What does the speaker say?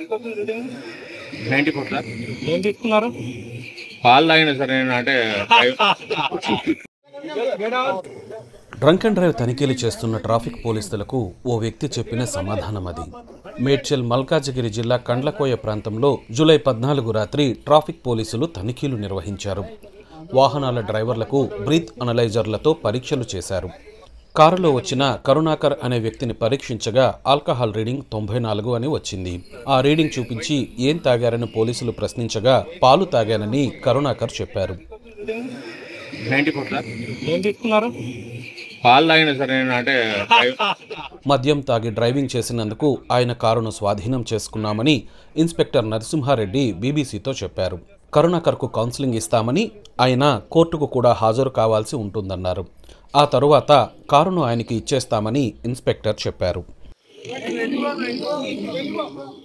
ninety four sir ఏం తీసుకున్నారు పాలు తాగిన సార్ నేను అంటే డ్రంక్ అండ్ డ్రైవ్ తనిఖీలు చేస్తున్న ట్రాఫిక్ పోలీసులకు ఓ వ్యక్తి చెప్పిన సమాధానం అది మేడ్చల్ మల్కాజిగిరి జిల్లా కండ్లకోయ ప్రాంతంలో జూలై పద్నాలుగు రాత్రి ట్రాఫిక్ పోలీసులు తనిఖీలు నిర్వహించారు వాహనాల డ్రైవర్లకు బ్రీత్ అనలైజర్లతో పరీక్షలు చేశారు కారులో వచ్చిన కరుణాకర్ అనే వ్యక్తిని పరీక్షించగా ఆల్కహాల్ రీడింగ్ తొంభై నాలుగు అని వచ్చింది ఆ రీడింగ్ చూపించి ఏం తాగారని పోలీసులు ప్రశ్నించగా పాలు తాగానని కరుణాకర్ చెప్పారు నైంటీ ఫోర్ సార్ ఏం తీసుకున్నారు పాలు తాగిన సార్ నేను అంటే మద్యం తాగి డ్రైవింగ్ చేసినందుకు ఆయన కారును స్వాధీనం చేసుకున్నామని ఇన్స్పెక్టర్ నరసింహారెడ్డి బీబీసీతో చెప్పారు కరుణాకర్కు కౌన్సిలింగ్ ఇస్తామని ఆయన కోర్టుకు కూడా హాజరు కావాల్సి ఉంటుందన్నారు ఆ తరువాత కారును ఆయనకి ఇచ్చేస్తామని ఇన్స్పెక్టర్ చెప్పారు